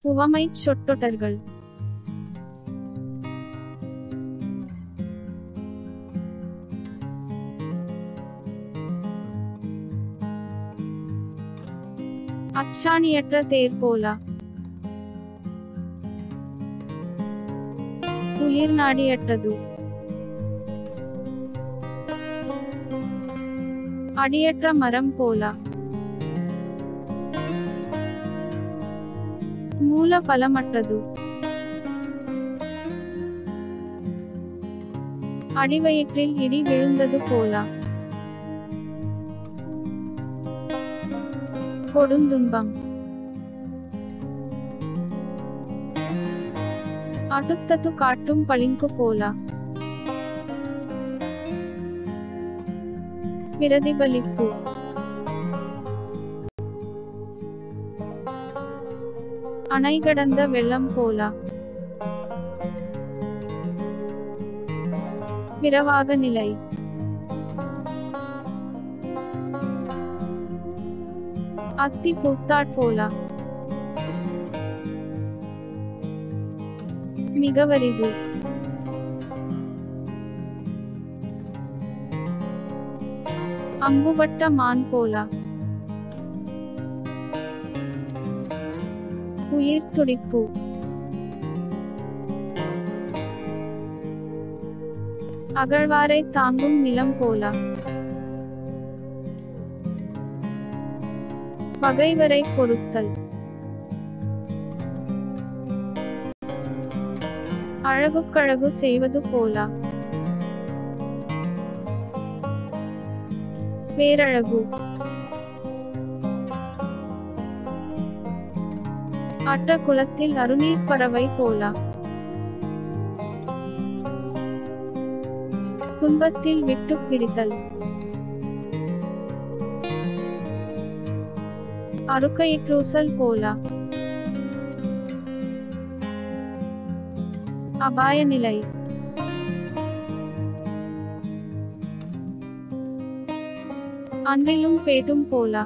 உவமைச் சொற்றொடர்கள் அச்சாணியற்ற தேர் போலா உயிர் நாடியற்றது அடியற்ற மரம் போலா மூல பலமற்றது அடிவயிற்றில் இடி விழுந்தது போலா கொடுந்துன்பம் அடுத்தது காட்டும் பளிங்கு போலா பிரதிபலிப்பு அணை கடந்த வெள்ளம் போலா பிறவாக நிலை அத்தி பூத்தாட் போலா மிகவரிது அம்புபட்ட மான் போலா உயிர் துடிப்பு அகழ்வாரை தாங்கும் நிலம் போலா பகைவரை பொறுத்தல் அழகுக்கழகு செய்வது போலா பேரழகு அற்ற குளத்தில் அருநீர் பறவை போலா துன்பத்தில் விட்டு பிரித்தல் அருக்கயிற்றூசல் போலா அபாய நிலை அன்றிலும் பேட்டும் போலா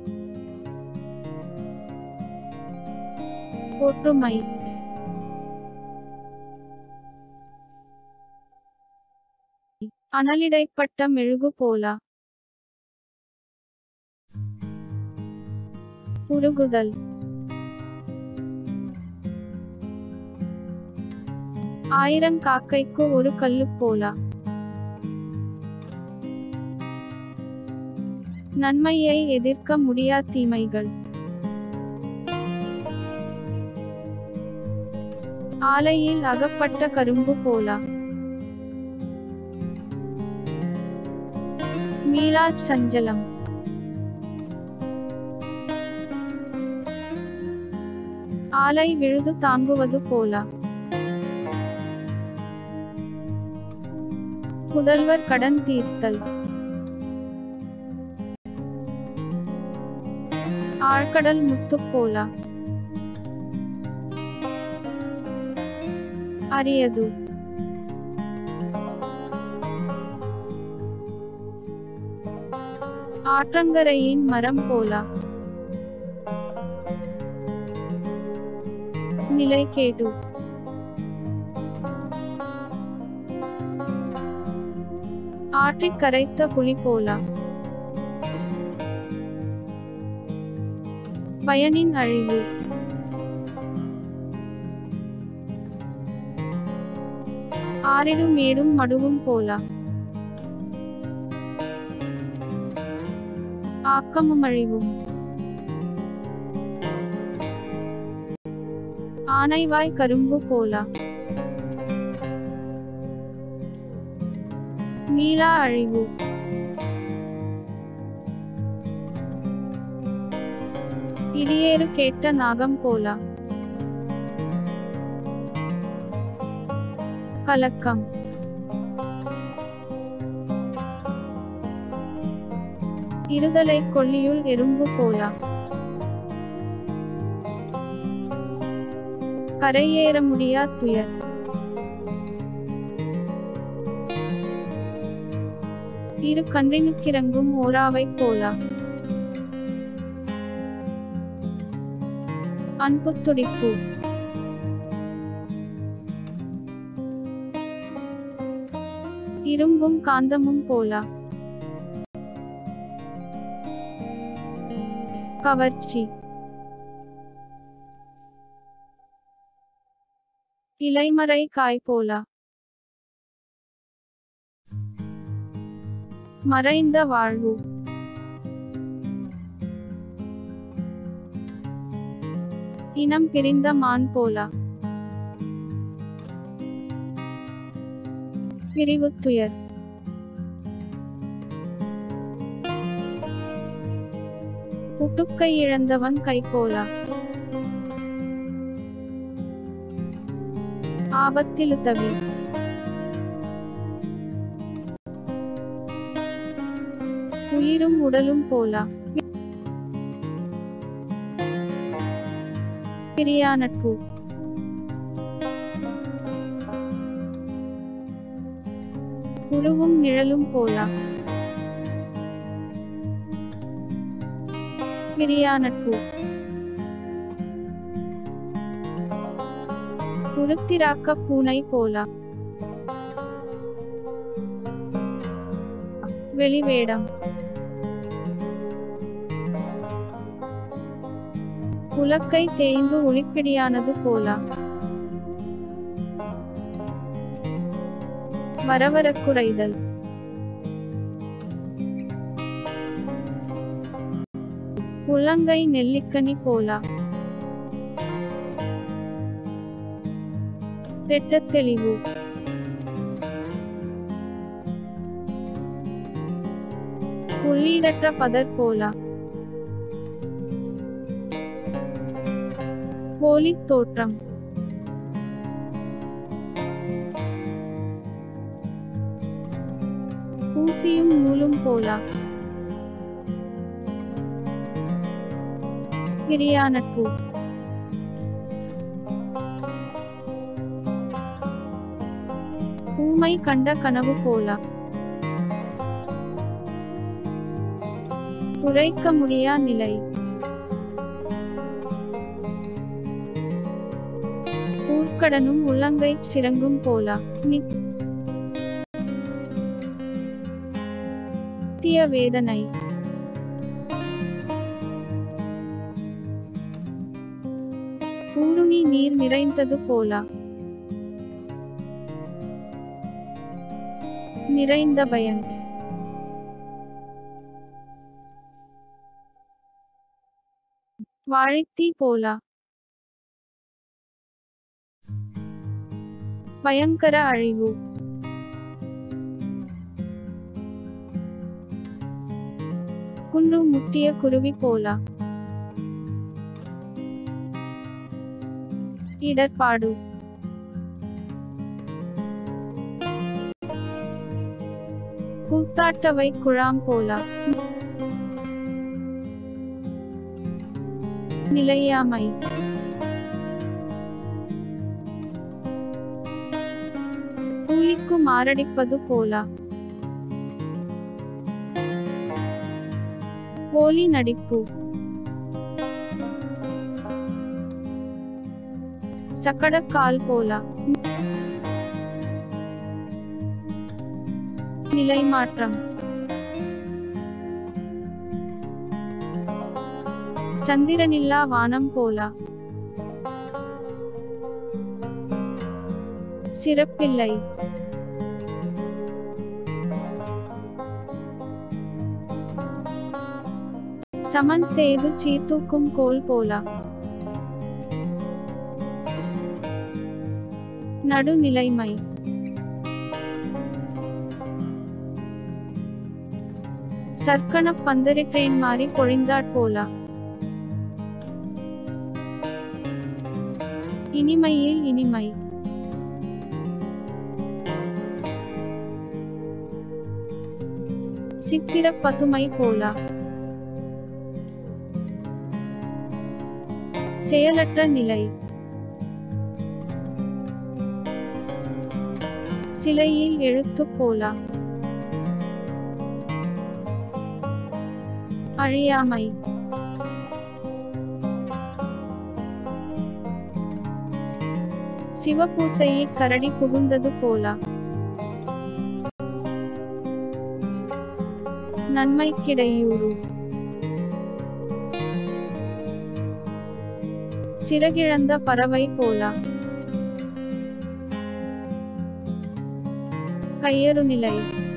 ஒற்றுமை அனலிடைப்பட்ட மெழுகு போலா உருகுதல் ஆயிரம் காக்கைக்கு ஒரு கல்லு போலா நன்மையை எதிர்க்க முடியா தீமைகள் ஆலையில் அகப்பட்ட கரும்பு போலா மீளாச் சஞ்சலம் ஆலை விழுது தாங்குவது போலா புதல்வர் கடன் தீர்த்தல் ஆழ்கடல் முத்து போலா அரியது ஆற்றங்கரையின் மரம் போலா நிலை கேடு ஆற்றிக் கரைத்த புலி போலா பயனின் அழிவு ஆறிடும் மேடும் மடுவும் போலா ஆக்கமும் அழிவும் ஆனைவாய் கரும்பு போலா மீளா அழிவு இடியேறு கேட்ட நாகம் போலா கலக்கம் இருதலை கொல்லியுள் எறும்பு போலா கரையேற முடியா துயர் இரு கன்றினுக்கிறங்கும் ஓராவை போலா அன்பு துடிப்பு இரும்பும் காந்தமும் போல கவர்ச்சி இலைமறை காய் போல மறைந்த வாழ்வு இனம் பிரிந்த மான் போல பிரிவுத் துயர் புட்டுக்கை இழந்தவன் கை போல ஆபத்திலுதவி உயிரும் உடலும் போல பிரியா நட்பு உருவும் நிழலும் போல பிரியா நட்பு உருத்திராக்க பூனை போல வெளிவேடம் உலக்கை தேய்ந்து ஒளிப்பிடியானது போல வரவரக்குறைதல் உள்ளங்கை நெல்லிக்கனி போல திட்டத் தெளிவு உள்ளீடற்ற பதர் போல போலித் தோற்றம் ஊசியும் நூலும் போல பிரியா நட்பு ஊமை கண்ட கனவு போல உரைக்க முடியா நிலை ஊர்க்கடனும் உள்ளங்கை சிறங்கும் போல நித்திய வேதனை ஊருணி நீர் நிறைந்தது போல நிறைந்த பயன் வாழைத்தீ போல பயங்கர அழிவு குன்று முட்டிய குருவி போல இடர்பாடு கூத்தாட்டவை குழாம் போல நிலையாமை கூலிக்கு மாரடிப்பது போல போலி நடிப்பு சக்கடக்கால் போல நிலை மாற்றம் சந்திரனில்லா வானம் போல சிறப்பில்லை சமன் செய்து சீர்தூக்கும் கோல் போல நடுநிலைமை சர்க்கண பந்தரி ட்ரெயின் மாறி பொழிந்தாற் போல இனிமையில் இனிமை சித்திர பதுமை போல செயலற்ற நிலை சிலையில் எழுத்து போல அழியாமை சிவபூசையிற் கரடி புகுந்தது போல நன்மைக்கிடையூறு சிறகிழந்த பறவை போல கையறுநிலை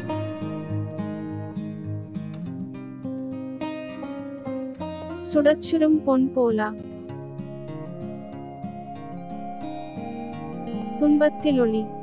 சுடச்சுரும் பொன் போல துன்பத்திலொளி